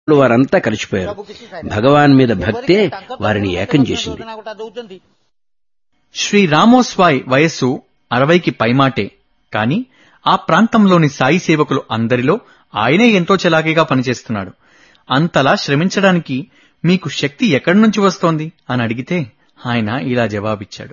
వారంతా కలిసిపోయారు భగవాన్ మీద భక్తే వారిని ఏకం చేసింది శ్రీ రామోస్వాయ్ వయస్సు అరవైకి పైమాటే కాని ఆ ప్రాంతంలోని సాయి సేవకులు అందరిలో ఆయనే ఎంతో చలాకీగా పనిచేస్తున్నాడు అంతలా శ్రమించడానికి మీకు శక్తి ఎక్కడి నుంచి వస్తోంది అని అడిగితే ఆయన ఇలా జవాబిచ్చాడు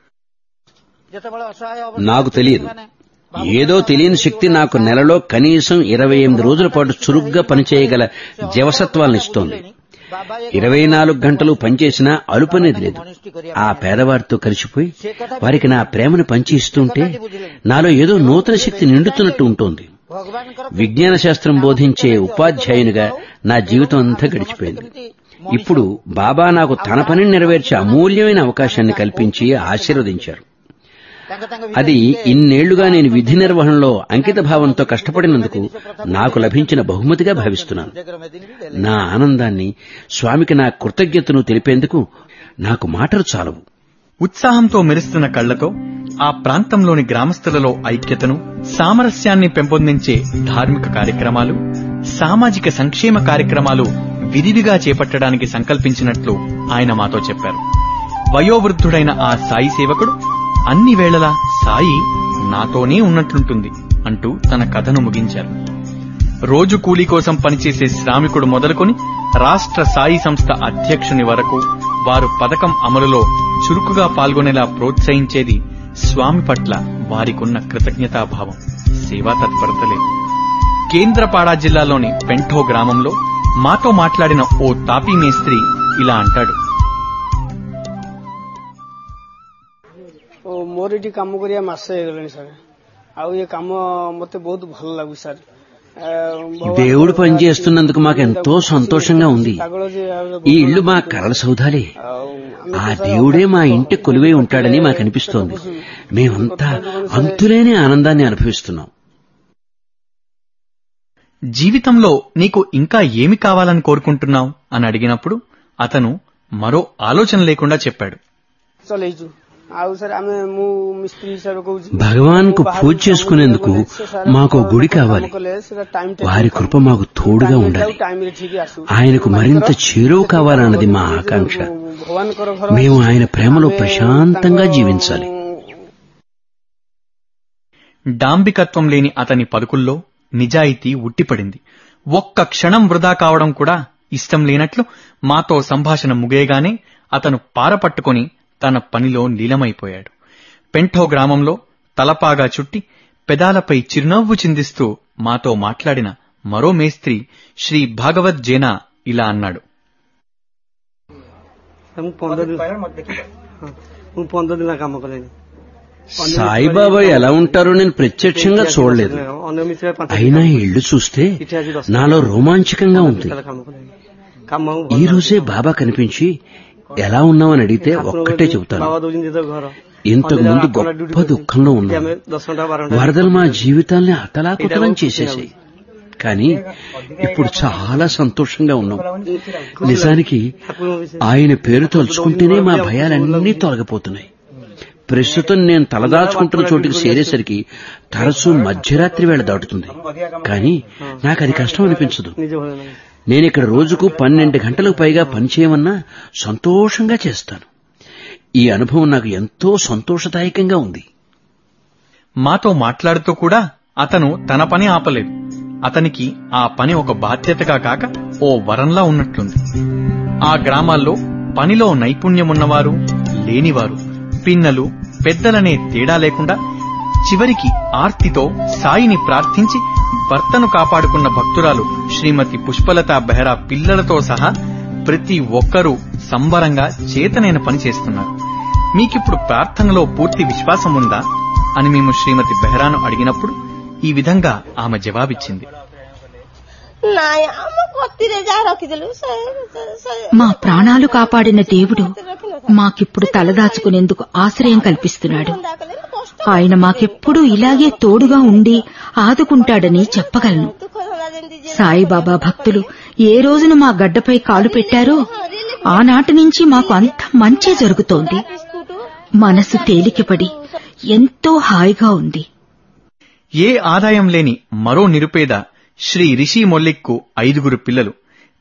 నాకు తెలియదు ఏదో తెలియని శక్తి నాకు నెలలో కనీసం ఇరవై ఎనిమిది రోజుల పాటు చురుగ్గా పనిచేయగల జవసత్వాలను ఇస్తోంది ఇరవై నాలుగు గంటలు పనిచేసినా అలుపనేది లేదు ఆ పేదవారితో కలిసిపోయి వారికి నా ప్రేమను పంచి ఇస్తుంటే నాలో ఏదో నూతన శక్తి నిండుతున్నట్టు ఉంటుంది విజ్ఞాన శాస్త్రం బోధించే ఉపాధ్యాయునిగా నా జీవితం అంతా గడిచిపోయింది ఇప్పుడు బాబా నాకు తన పనిని నెరవేర్చే అమూల్యమైన అవకాశాన్ని కల్పించి ఆశీర్వదించారు అది ఇన్నేళ్లుగా నేను విధి నిర్వహణలో అంకిత భావంతో కష్టపడినందుకు నాకు లభించిన బహుమతిగా భావిస్తున్నాను నా ఆనందాన్ని స్వామికి నా కృతజ్ఞతను తెలిపేందుకు నాకు మాటలు చాలవు ఉత్సాహంతో మెరుస్తున్న కళ్లతో ఆ ప్రాంతంలోని గ్రామస్తులలో ఐక్యతను సామరస్యాన్ని పెంపొందించే ధార్మిక కార్యక్రమాలు సామాజిక సంక్షేమ కార్యక్రమాలు విరివిగా చేపట్టడానికి సంకల్పించినట్లు ఆయన మాతో చెప్పారు వయోవృద్ధుడైన ఆ సాయి సేవకుడు అన్ని వేళలా సాయి నాతోనే ఉన్నట్లుంటుంది అంటూ తన కథను ముగించారు రోజు కూలీ కోసం పనిచేసే శ్రామికుడు మొదలుకొని రాష్ట్ర సాయి సంస్థ అధ్యక్షుని వరకు వారు పథకం అమలులో చురుకుగా పాల్గొనేలా ప్రోత్సహించేది స్వామి పట్ల వారికున్న కృతజ్ఞతాభావం సేవా తత్పరతలే కేంద్రపాడా జిల్లాలోని పెంఠో గ్రామంలో మాతో మాట్లాడిన ఓ తాపీ మేస్త్రి ఇలా అంటాడు ଓ ମୋର ଏଠି କାମ କରିବା ମାସେ ହେଇଗଲାଣି ସାର୍ ଆଉ ଏ କାମ ମତେ ବହୁତ ଭଲ ଲାଗୁଛି ସାର୍ ఆ, భగవాన్ దేవుడు పనిచేస్తున్నందుకు మాకెంతో సంతోషంగా ఉంది ପାଗଳ ଯେ ଆଉ ఈ ఇల్లు మా కలల సౌధాలే ଆଉ ଆମେ ఆ దేవుడే మా ఇంటి కొలువై ఉంటాడని మాకనిపిస్తోంది మేమంతా అంతులేని ఆనందాన్ని అనుభవిస్తున్నాం జీవితంలో నీకు ఇంకా ఏమి కావాలని కోరుకుంటున్నావు అని అడిగినప్పుడు అతను మరో ఆలోచన లేకుండా చెప్పాడు ଚଲେଇଛୁ ଆଉ ସାର୍ ଆମେ ମୁଁ ମିସ୍ତ୍ରୀ ହିସାବରେ କହୁଛି భగవాన్ కు పూజ చేసుకునేందుకు మాకు ఓ గుడి కావాలి వారి కృప మాకు తోడుగా ఉండాలి ଟାଇମରେ ଠିକ ଆସୁ ఆయనకు మరింత చేరువ కావాలన్నది మా ఆకాంక్ష ଭଗବାନଙ୍କର ଘର మేము ఆయన ప్రేమలో ప్రశాంతంగా జీవించాలి డాంబికత్వం లేని అతని పలుకుల్లో నిజాయితీ ఉట్టిపడింది ఒక్క క్షణం వృధా కావడం కూడా ఇష్టం లేనట్లు మాతో సంభాషణ ముగియగానే అతను పారపట్టుకొని తన పనిలో లీలమైపోయాడు పెంఠో గ్రామంలో తలపాగా చుట్టి పెదాలపై చిరునవ్వు చిందిస్తూ మాతో మాట్లాడిన మరో మేస్త్రి శ్రీ భాగవత్ జేనా ఇలా అన్నాడు ମୁଁ ପନ୍ଦର ଦିନ ହଁ, ମୁଁ ପନ୍ଦର ଦିନ କାମ କଲେଣି సాయిబాబా ఎలా ఉంటారో నేను ప్రత్యక్షంగా చూడలేదు ଅନ୍ୟ ମିସ୍ତ୍ରୀ ପାଞ୍ଚ అయినా ఈ ఇల్లు చూస్తే నాలో రోమాంచకంగా ఉంది ଦିନ କାମ କଲେଣି କାମ ఈ రోజే బాబా కనిపించి ఎలా ఉన్నావని అడిగితే ఒక్కటే చెబుతాను ବାବା ଦଉଛନ୍ତି ଯେତେବେଳେ ଘର ఇంతకు ముందు గొప్ప దుఃఖంలో ఉన్నాం ଆମେ ଦଶ ଘଣ୍ଟା ବାର ଘଣ୍ଟା వరదలు మా జీవితాల్ని అతలాకుతలం చేసేసాయి కానీ ఇప్పుడు చాలా సంతోషంగా ఉన్నాం నిజానికి ఆయన పేరు తలుచుకుంటేనే మా భయాలన్నీ తొలగిపోతున్నాయి ప్రస్తుతం నేను తలదాచుకుంటున్న చోటికి చేరేసరికి తరచూ మధ్యరాత్రి వేళ దాటుతుంది కానీ నాకు అది కష్టం అనిపించదు ନିଜ ଭଳିଆ ନାହିଁ నేను ఇక్కడ రోజుకు పన్నెండు గంటలకు పైగా పనిచేయమన్నా సంతోషంగా చేస్తాను ఈ అనుభవం నాకు ఎంతో సంతోషదాయకంగా ఉంది మాతో మాట్లాడుతూ కూడా అతను తన పని ఆపలేదు అతనికి ఆ పని ఒక బాధ్యతగా కాక ఓ వరంలా ఉన్నట్లుంది ఆ గ్రామాల్లో పనిలో నైపుణ్యమున్నవారు లేనివారు పిన్నలు పెద్దలనే తేడా లేకుండా చివరికి ఆర్తితో సాయిని ప్రార్థించి భర్తను కాపాడుకున్న భక్తురాలు శ్రీమతి పుష్పలత బెహ్రా పిల్లలతో సహా ప్రతి ఒక్కరూ సంబరంగా చేతనైన పని చేస్తున్నారు మీకిప్పుడు ప్రార్థనలో పూర్తి విశ్వాసం ఉందా అని మేము శ్రీమతి బెహ్రాను అడిగినప్పుడు ఈ విధంగా ఆమె జవాబిచ్చింది ନାଇଁ ଆମ ଗତିରେ ଯାହା ରଖିଥିଲୁ ସେ ସେ- ସେ- మా ప్రాణాలు కాపాడిన దేవుడు మాకిప్పుడు తలదాచుకునేందుకు ఆశ్రయం కల్పిస్తున్నాడు ଥଣ୍ଡା କଲେ ନା କଷ୍ଟ ఆయన మాకెప్పుడూ ఇలాగే తోడుగా ఉండి ఆదుకుంటాడని చెప్పగలను ଦୁଃଖ ଥଣ୍ଡା ଯେମିତି ଯିଏ సాయిబాబా భక్తులు ఏ రోజున మా గడ్డపై కాలు పెట్టారో ఆనాటి నుంచి మాకు అంత మంచి జరుగుతోంది ବିସ୍କୁଟ మనసు తేలికపడి ఎంతో హాయిగా ఉంది ఏ ఆదాయం లేని మరో నిరుపేద శ్రీ రిషి మొల్లిక్కు ఐదుగురు పిల్లలు